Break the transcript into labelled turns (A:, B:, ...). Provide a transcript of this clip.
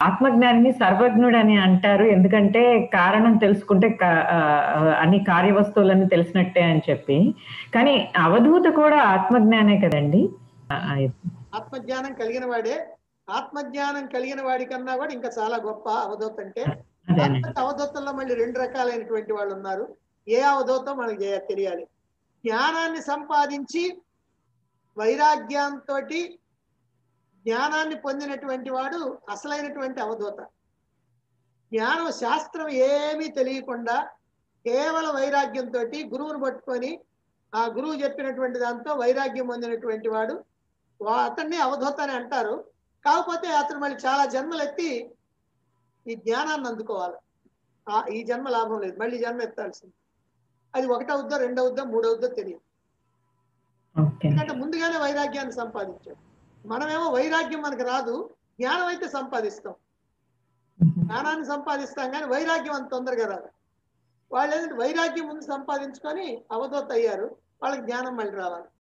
A: ఆత్మజ్ఞానిని సర్వజ్ఞుడు అని అంటారు ఎందుకంటే కారణం తెలుసుకుంటే క- ఆ, అన్ని కార్యవస్తువులన్నీ తెలిసినట్టే అని చెప్పి కానీ అవధూత కూడా ఆత్మజ్ఞానే కదండి ఆ, ఆ,
B: ఆత్మజ్ఞానం కలిగిన వాడే ఆత్మజ్ఞానం కలిగిన వాడి కన్నా కూడా ఇంకా చాలా గొప్ప అవధూత అంటే
A: అదేనండి
B: కాకపోతే అవధూతల్లో మళ్ళీ రెండు రకాలైనటువంటి వాళ్ళు ఉన్నారు ఏ అవధూతం మనకు చేయ- తెలియాలి జ్ఞానాన్ని సంపాదించి వైరాగ్యంతో జ్ఞానాన్ని పొందినటువంటి వాడు అసలైనటువంటి అవధూత జ్ఞానం శాస్త్రం ఏమీ తెలియకుండా కేవలం వైరాగ్యంతో గురువును పట్టుకొని ఆ గురువు చెప్పినటువంటి దాంతో వైరాగ్యం పొందినటువంటి వాడు వా- అతన్ని అవధూత అని అంటారు కాకపోతే అతను మళ్ళీ చాలా జన్మలు ఎత్తి ఈ జ్ఞానాన్ని అందుకోవాలి ఆ ఈ జన్మ లాభం లేదు మళ్ళీ జన్మ ఎత్తాల్సింది అది ఒకటవుద్దో రెండవుద్దో మూడవుద్దో తెలియదు
A: ఓకే
B: ఎందుకంటే ముందుగానే వైరాగ్యాన్ని సంపాదించాడు మనమేమో వైరాగ్యం మనకు రాదు జ్ఞానం అయితే సంపాదిస్తాం జ్ఞానాన్ని సంపాదిస్తాం కానీ వైరాగ్యం అంత తొందరగా రాదు వాళ్ళు ఏంటంటే వైరాగ్యం ముందు సంపాదించుకొని అవధూత అయ్యారు వాళ్ళకి జ్ఞానం మళ్ళీ రావాలి